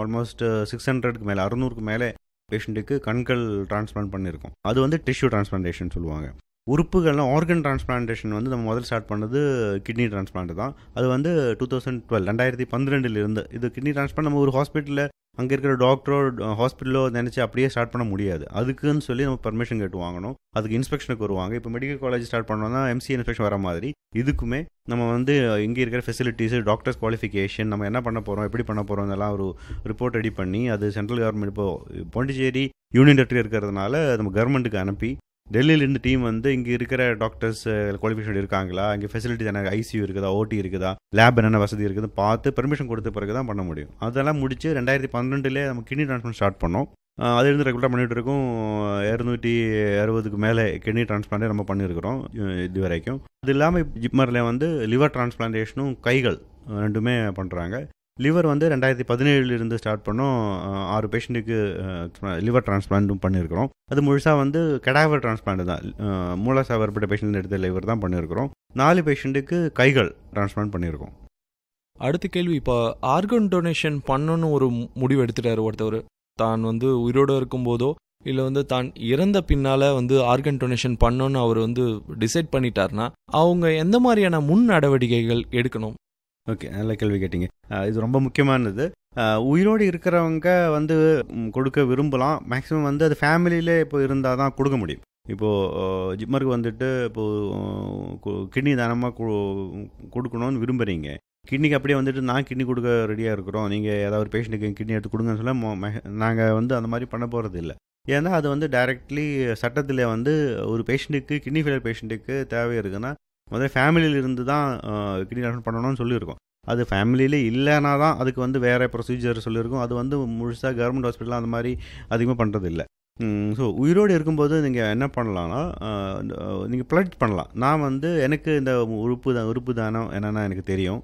almost six ஹண்ட்ரட்க்கு மேலே அறுநூறுக்கு மேலே பேஷண்ட்டுக்கு கண்கள் டிரான்ஸ்பிளான்ட் பண்ணியிருக்கோம் அது வந்து டிஷ்யூ டிரான்ஸ்பிளான்டேஷன் சொல்லுவாங்க உறுப்புகள்லாம் ஆர்கன் டிரான்ஸ்பிளான்டேஷன் வந்து நம்ம முதல்ல ஸ்டார்ட் பண்ணது கிட்னி டிரான்ஸ்பிளான்ட் தான் அது வந்து டூ தௌசண்ட் டுவெல் ரெண்டாயிரத்தி பன்னிரெண்டுலேருந்து இது கிட்னி டிரான்ஸ்பிளான்ட் நம்ம ஒரு ஹாஸ்பிட்டலில் அங்கே இருக்கிற டாக்டரோ ஹாஸ்பிட்டலோ நினச்சி அப்படியே ஸ்டார்ட் பண்ண முடியாது அதுக்குன்னு சொல்லி நம்ம பர்மிஷன் கேட்டு வாங்கணும் அதுக்கு இன்ஸ்பெக்ஷனுக்கு வருவாங்க இப்போ மெடிக்கல் காலேஜ் ஸ்டார்ட் பண்ணோம்னா எம்சி இன்ஸ்பெக்ஷன் வர மாதிரி இதுக்குமே நம்ம வந்து இங்கே இருக்கிற ஃபெசிலிட்டிஸ் டாக்டர்ஸ் குவாலிஃபிகேஷன் நம்ம என்ன பண்ண போகிறோம் எப்படி பண்ண போகிறோம் இதெல்லாம் ஒரு ரிப்போர்ட் ரெடி பண்ணி அது சென்ட்ரல் கவர்மெண்ட் இப்போ பாண்டிச்சேரி யூனியன் டெரிட்டரி இருக்கிறதுனால நம்ம கவர்மெண்ட்டுக்கு அனுப்பி டெல்லியிலேருந்து டீம் வந்து இங்கே இருக்கிற டாக்டர்ஸ் குவாலிஃபிகேஷன் இருக்காங்களா இங்கே ஃபெசிலிட்டிஸ் என்ன ஐசியூ இருக்குதா ஓடி இருக்குதா லேப் என்னென்ன வசதி இருக்குது பார்த்து பெர்மிஷன் கொடுத்த பிறகு தான் பண்ண முடியும் அதெல்லாம் முடிச்சு ரெண்டாயிரத்தி பன்னெண்டுலேயே நம்ம கிட்னி டிரான்ஸ்பிளான்ட் ஸ்டார்ட் பண்ணோம் அதிலிருந்து ரெகுலராக பண்ணிகிட்டு இருக்கோம் இரநூத்தி அறுபதுக்கு மேலே கிட்னி டிரான்ஸ்பிளான்ட்டே நம்ம பண்ணியிருக்கிறோம் இது வரைக்கும் அது இல்லாமல் ஜிப்மரில் வந்து லிவர் டிரான்ஸ்பிளான்டேஷனும் கைகள் ரெண்டுமே பண்ணுறாங்க லிவர் வந்து ரெண்டாயிரத்தி பதினேழுலேருந்து ஸ்டார்ட் பண்ணோம் ஆறு பேஷண்ட்டுக்கு லிவர் டிரான்ஸ்பிளான்ட்டும் பண்ணியிருக்கிறோம் அது முழுசாக வந்து கெடாவர் டிரான்ஸ்பிளான்ட் தான் மூலசாக வரப்பட்ட பேஷண்ட் எடுத்த லிவர் தான் பண்ணியிருக்கிறோம் நாலு பேஷண்ட்டுக்கு கைகள் டிரான்ஸ்பிளான்ட் பண்ணியிருக்கோம் அடுத்த கேள்வி இப்போ ஆர்கன் டொனேஷன் பண்ணணும்னு ஒரு முடிவு எடுத்துட்டாரு ஒருத்தவர் தான் வந்து உயிரோடு இருக்கும்போதோ இல்லை வந்து தான் இறந்த பின்னால் வந்து ஆர்கன் டொனேஷன் பண்ணணும்னு அவர் வந்து டிசைட் பண்ணிட்டார்னா அவங்க எந்த மாதிரியான முன் நடவடிக்கைகள் எடுக்கணும் ஓகே நல்ல கேள்வி கேட்டிங்க இது ரொம்ப முக்கியமானது உயிரோடு இருக்கிறவங்க வந்து கொடுக்க விரும்பலாம் மேக்ஸிமம் வந்து அது ஃபேமிலியிலே இப்போ இருந்தால் தான் கொடுக்க முடியும் இப்போது ஜிம்மருக்கு வந்துட்டு இப்போது கிட்னி தானமாக கொடுக்கணும்னு விரும்புகிறீங்க கிட்னிக்கு அப்படியே வந்துட்டு நான் கிட்னி கொடுக்க ரெடியாக இருக்கிறோம் நீங்கள் ஏதாவது ஒரு பேஷண்ட்டுக்கு கிட்னி எடுத்து கொடுங்கன்னு சொல்ல நாங்கள் வந்து அந்த மாதிரி பண்ண போகிறது இல்லை ஏன்னா அது வந்து டைரக்ட்லி சட்டத்தில் வந்து ஒரு பேஷண்ட்டுக்கு கிட்னி ஃபெயிலியர் பேஷண்ட்டுக்கு தேவை இருக்குன்னா முதல்ல ஃபேமிலியில் இருந்து தான் கிட்னி ட்ரான்ஸ்ஃபர் பண்ணணும்னு சொல்லியிருக்கோம் அது ஃபேமிலியிலே இல்லைனா தான் அதுக்கு வந்து வேறு ப்ரொசீஜர் சொல்லியிருக்கோம் அது வந்து முழுசாக கவர்மெண்ட் ஹாஸ்பிட்டல் அந்த மாதிரி அதிகமாக பண்ணுறது இல்லை ஸோ உயிரோடு இருக்கும்போது நீங்கள் என்ன பண்ணலான்னா நீங்கள் ப்ளட் பண்ணலாம் நான் வந்து எனக்கு இந்த உறுப்பு தான் உறுப்பு தானம் என்னென்னா எனக்கு தெரியும்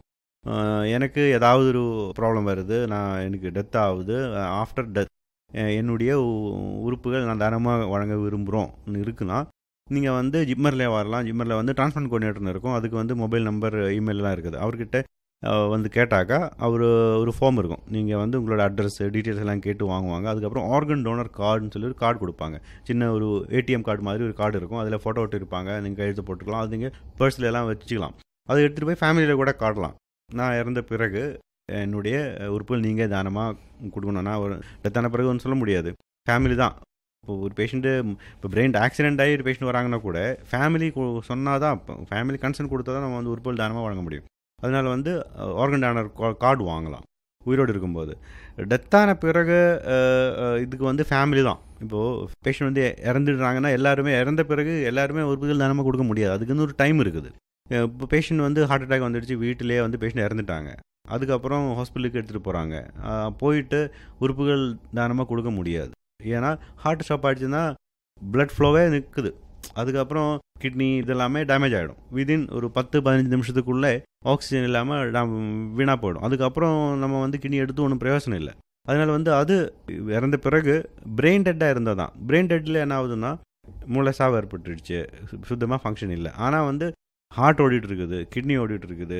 எனக்கு ஏதாவது ஒரு ப்ராப்ளம் வருது நான் எனக்கு டெத் ஆகுது ஆஃப்டர் டெத் என்னுடைய உறுப்புகள் நான் தானமாக வழங்க விரும்புகிறோம் இருக்குன்னா நீங்கள் வந்து ஜிம்மரில் வரலாம் ஜிம்மரில் வந்து டிரான்ஸ்பரண்ட் கோஆர்டினேட்டர்னு இருக்கும் அதுக்கு வந்து மொபைல் நம்பர் இமெயிலெலாம் இருக்குது அவர்கிட்ட வந்து கேட்டாக்கா அவர் ஒரு ஃபார்ம் இருக்கும் நீங்கள் வந்து உங்களோட அட்ரஸ் டீட்டெயில்ஸ் எல்லாம் கேட்டு வாங்குவாங்க அதுக்கப்புறம் ஆர்கன் டோனர் கார்டுன்னு சொல்லி ஒரு கார்டு கொடுப்பாங்க சின்ன ஒரு ஏடிஎம் கார்டு மாதிரி ஒரு கார்டு இருக்கும் அதில் ஃபோட்டோ விட்டு இருப்பாங்க நீங்கள் எழுத்து போட்டுக்கலாம் அது நீங்கள் பர்ஸில் எல்லாம் வச்சுக்கலாம் அதை எடுத்துகிட்டு போய் ஃபேமிலியில் கூட காட்டலாம் நான் இறந்த பிறகு என்னுடைய உறுப்புகள் நீங்கள் தானமாக கொடுக்கணும்னா ஒரு டெத்தான பிறகு ஒன்று சொல்ல முடியாது ஃபேமிலி தான் இப்போ ஒரு பேஷண்ட்டு இப்போ பிரெயின் ஆக்சிடென்ட் ஆகி ஒரு பேஷண்ட் வராங்கன்னா கூட ஃபேமிலி சொன்னால் தான் ஃபேமிலி கன்சர்ன் கொடுத்தா தான் நம்ம வந்து உறுப்புகள் தானமாக வழங்க முடியும் அதனால் வந்து ஆர்கன் டேனர் கார்டு வாங்கலாம் உயிரோடு இருக்கும்போது டெத்தான பிறகு இதுக்கு வந்து ஃபேமிலி தான் இப்போது பேஷண்ட் வந்து இறந்துடுறாங்கன்னா எல்லாருமே இறந்த பிறகு எல்லாருமே உறுப்புகள் தானமாக கொடுக்க முடியாது அதுக்குன்னு ஒரு டைம் இருக்குது இப்போ பேஷண்ட் வந்து ஹார்ட் அட்டாக் வந்துடுச்சு வீட்டிலே வந்து பேஷண்ட் இறந்துட்டாங்க அதுக்கப்புறம் ஹாஸ்பிட்டலுக்கு எடுத்துகிட்டு போகிறாங்க போயிட்டு உறுப்புகள் தானமாக கொடுக்க முடியாது ஏன்னா ஹார்ட் ஸ்டாப் ஆகிடுச்சுன்னா பிளட் ஃப்ளோவே நிற்குது அதுக்கப்புறம் கிட்னி இதெல்லாமே டேமேஜ் ஆகிடும் விதின் ஒரு பத்து பதினஞ்சு நிமிஷத்துக்குள்ளே ஆக்சிஜன் இல்லாமல் வீணாக போயிடும் அதுக்கப்புறம் நம்ம வந்து கிட்னி எடுத்து ஒன்றும் பிரயோசனம் இல்லை அதனால் வந்து அது இறந்த பிறகு பிரெயின் டெட்டாக இருந்தால் தான் பிரெயின் டெட்டில் என்ன ஆகுதுன்னா மூளை சாவு ஏற்பட்டுடுச்சு சுத்தமாக ஃபங்க்ஷன் இல்லை ஆனால் வந்து ஹார்ட் ஓடிட்டு இருக்குது கிட்னி ஓடிட்டு இருக்குது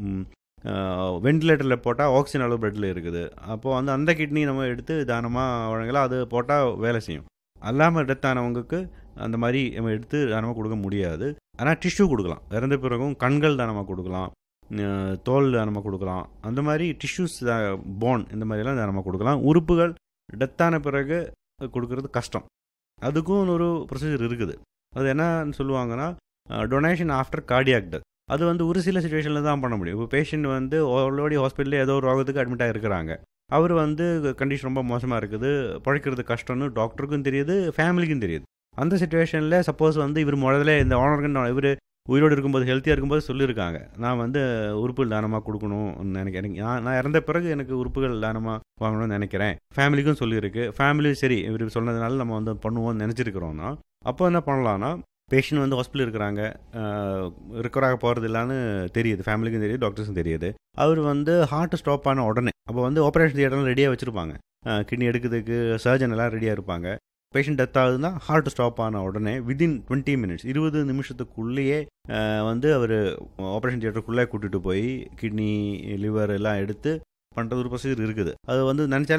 வெண்டிலேட்டரில் போட்டால் ஆக்சிஜன் அளவு பிளட்டில் இருக்குது அப்போது வந்து அந்த கிட்னி நம்ம எடுத்து தானமாக வழங்கலாம் அது போட்டால் வேலை செய்யும் அல்லாமல் டெத் ஆனவங்களுக்கு அந்த மாதிரி நம்ம எடுத்து தானமாக கொடுக்க முடியாது ஆனால் டிஷ்யூ கொடுக்கலாம் இறந்த பிறகும் கண்கள் தானமாக கொடுக்கலாம் தோல் தானமாக கொடுக்கலாம் அந்த மாதிரி டிஷ்யூஸ் போன் இந்த மாதிரிலாம் தானமாக கொடுக்கலாம் உறுப்புகள் டெத்தான பிறகு கொடுக்கறது கஷ்டம் அதுக்கும் ஒரு ப்ரொசீஜர் இருக்குது அது என்னன்னு சொல்லுவாங்கன்னா டொனேஷன் ஆஃப்டர் கார்டியாக் டெத் அது வந்து ஒரு சில சுச்சுவேஷனில் தான் பண்ண முடியும் இப்போ பேஷண்ட் வந்து ஆல்ரெடி ஹாஸ்பிட்டலில் ஏதோ ஒரு ரோகத்துக்கு அட்மிட் ஆகிருக்கிறாங்க அவர் வந்து கண்டிஷன் ரொம்ப மோசமாக இருக்குது பழைக்கிறது கஷ்டம்னு டாக்டருக்கும் தெரியுது ஃபேமிலிக்கும் தெரியுது அந்த சுச்சுவேஷனில் சப்போஸ் வந்து இவர் முதல்ல இந்த ஆனர்கன் இவர் உயிரோடு இருக்கும்போது ஹெல்த்தியாக இருக்கும்போது சொல்லியிருக்காங்க நான் வந்து உறுப்புகள் தானமாக கொடுக்கணும்னு நினைக்க எனக்கு நான் நான் இறந்த பிறகு எனக்கு உறுப்புகள் தானமாக வாங்கணும்னு நினைக்கிறேன் ஃபேமிலிக்கும் சொல்லியிருக்கு ஃபேமிலி சரி இவர் சொன்னதுனால நம்ம வந்து பண்ணுவோம்னு நினச்சிருக்கிறோன்னா அப்போ என்ன பண்ணலான்னா பேஷண்ட் வந்து ஹாஸ்பிட்டல் இருக்கிறாங்க ரிக்கவராக போகிறது இல்லைன்னு தெரியுது ஃபேமிலிக்கும் தெரியுது டாக்டர்ஸும் தெரியுது அவர் வந்து ஹார்ட் ஸ்டாப் ஆன உடனே அப்போ வந்து ஆப்ரேஷன் தியேட்டர்லாம் ரெடியாக வச்சுருப்பாங்க கிட்னி எடுக்கிறதுக்கு சர்ஜன் எல்லாம் ரெடியாக இருப்பாங்க பேஷண்ட் டெத் ஆகுதுன்னா ஹார்ட் ஸ்டாப் ஆன உடனே விதின் டுவெண்ட்டி மினிட்ஸ் இருபது நிமிஷத்துக்குள்ளேயே வந்து அவர் ஆப்ரேஷன் தியேட்டருக்குள்ளே கூட்டிகிட்டு போய் கிட்னி லிவர் எல்லாம் எடுத்து பண்ணுறது ஒரு ப்ரொசீஜர் இருக்குது அது வந்து நினச்சாலே